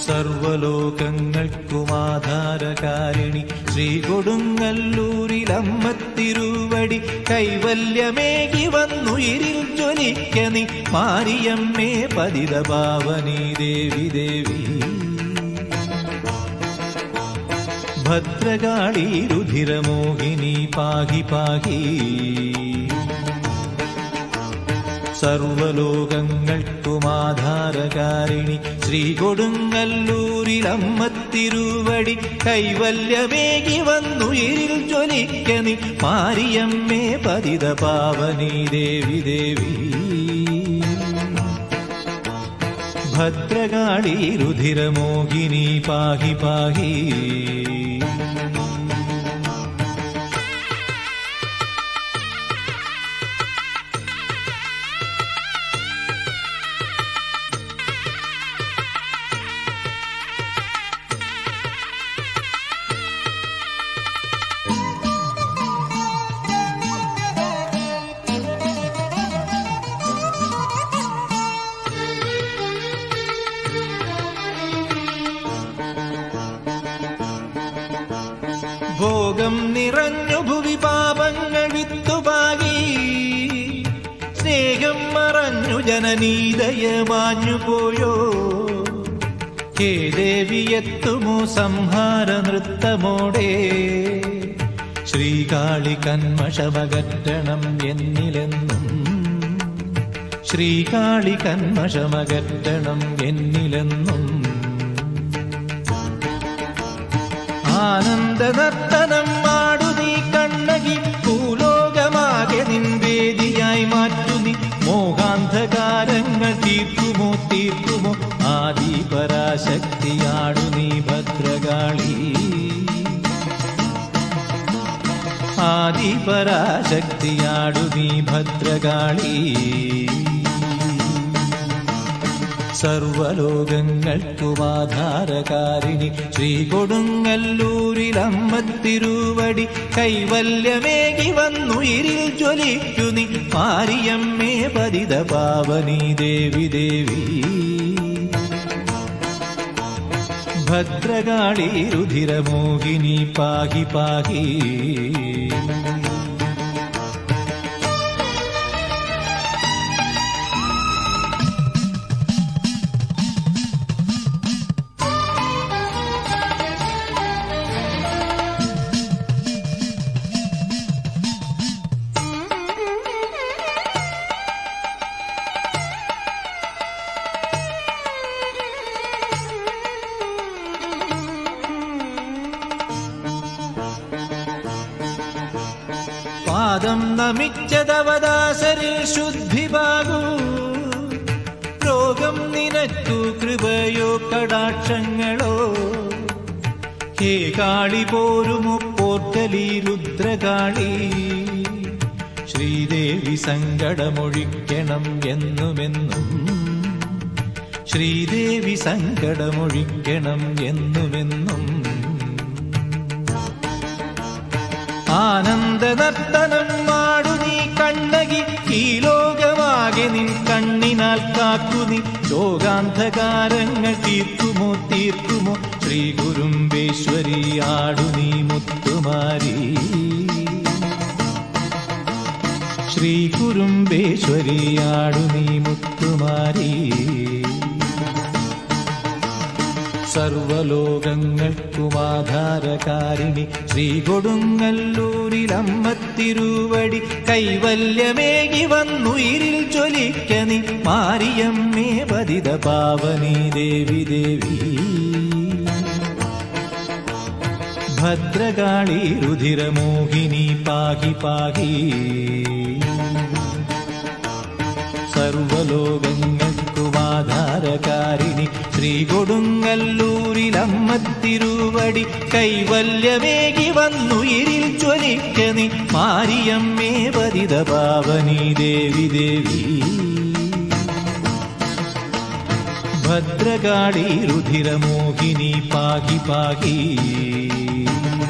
സർവലോകങ്ങൾക്കുമാധാരകാരിണി ശ്രീ കൊടുങ്ങല്ലൂരിലമ്മത്തിരുവടി കൈവല്യമേകി വന്നുയിരിൽ ജ്വലിക്ക നീ മാരിയമ്മേ പതിത പാവനീ ദേവി ദേവി ഭദ്രകാളി രുധിരമോഹിനി പാഹി പാഹി സർവലോകങ്ങൾക്കുമാധാരകാരിണി ശ്രീ കൊടുങ്ങല്ലൂരിലമ്മത്തിരുവടി കൈവല്യമേകി വന്നുയിരിൽ ജ്വലിക്ക നീ മാരിയമ്മേ പതിത പാവനീ ദേവി ദേവി ഭദ്രകാളി രുധിരമോഹിനി പാഹി പാഹി ഭോഗം നിറഞ്ഞു ഭുവി പാപങ്ങൾ വിത്തുപാകി സ്നേഹം മറഞ്ഞു ജനനീതയ മാഞ്ഞു പോയോ ഹേ ദേവിയെത്തുമോ സംഹാര നൃത്തമോടെ ശ്രീകാളി കന്മഷമകറ്റണം എന്നിലെന്നും ശ്രീകാളി കന്മഷമകറ്റണം എന്നിലെന്നും ആനന്ദനർത്തനം മാടു നീ കണ്ണകി ഭൂലോകമാകെ നിൻവേദിയായി മാറ്റു നീ മോഹാന്ധകാരങ്ങൾ തീർക്കുമോ തീർക്കുമോ ആദി പരാശക്തിയാടു നീ ഭദ്രകാളി ആദി പരാശക്തിയാടു നീ ഭദ്രകാളി സർവലോകങ്ങൾക്കുമാധാരകാരിണി ശ്രീ കൊടുങ്ങല്ലൂരിലമ്മത്തിരുവടി കൈവല്യമേകി വന്നുയിരിൽ ജ്വലിക്കു നീ മാരിയമ്മേ പതിത പാവനീ ദേവി ദേവി ഭദ്രകാളി രുധിരമോഹിനി പാഹി പാഹി പാദം നമിച്ചതവദാസരിൽ ശുദ്ധിപാകൂ രോഗം നിനക്കു കൃപയോ കടാക്ഷങ്ങളോ ഹേ കാളി പോരുമു പോർക്കലി രുദ്രകാളി ശ്രീദേവി സങ്കടമൊഴിക്കണം എന്നുമെന്നും ശ്രീദേവി സങ്കടമൊഴിക്കണം എന്നുമെന്നും ആനന്ദനർത്തനം മാടു നീ കണ്ണകി ഈ ലോകമാകെ നിൻ കണ്ണിനാൽ കാക്കു നീ ലോകാന്ധകാരങ്ങൾ തീർക്കുമോ തീർക്കുമോ ശ്രീ ഗുരുംബേശ്വരി ആടു നീ മുത്തുമാരി ശ്രീ കുരുംബേശ്വരി ആടു നീ മുത്തുമാരി സർവലോകങ്ങൾക്കുമാധാരകാരിണി ശ്രീ കൊടുങ്ങല്ലൂരിലമ്മത്തിരുവടി കൈവല്യമേകി വന്നുയിരിൽ ജ്വലിക്ക നീ മാരിയമ്മേ പതിത പാവനീ ദേവി ദേവി ഭദ്രകാളി രുധിരമോഹിനി പാഹി പാഹി സർവലോകങ്ങൾക്കുമാധാരകാരിണി ശ്രീ കൊടുങ്ങല്ലൂരിലമ്മത്തിരുവടി കൈവല്യമേകി വന്നുയിരിൽ ജ്വലിക്ക നീ മാരിയമ്മേ പതിത പാവനീ ദേവി ദേവി ഭദ്രകാളി രുധിരമോഹിനി പാഹി പാഹി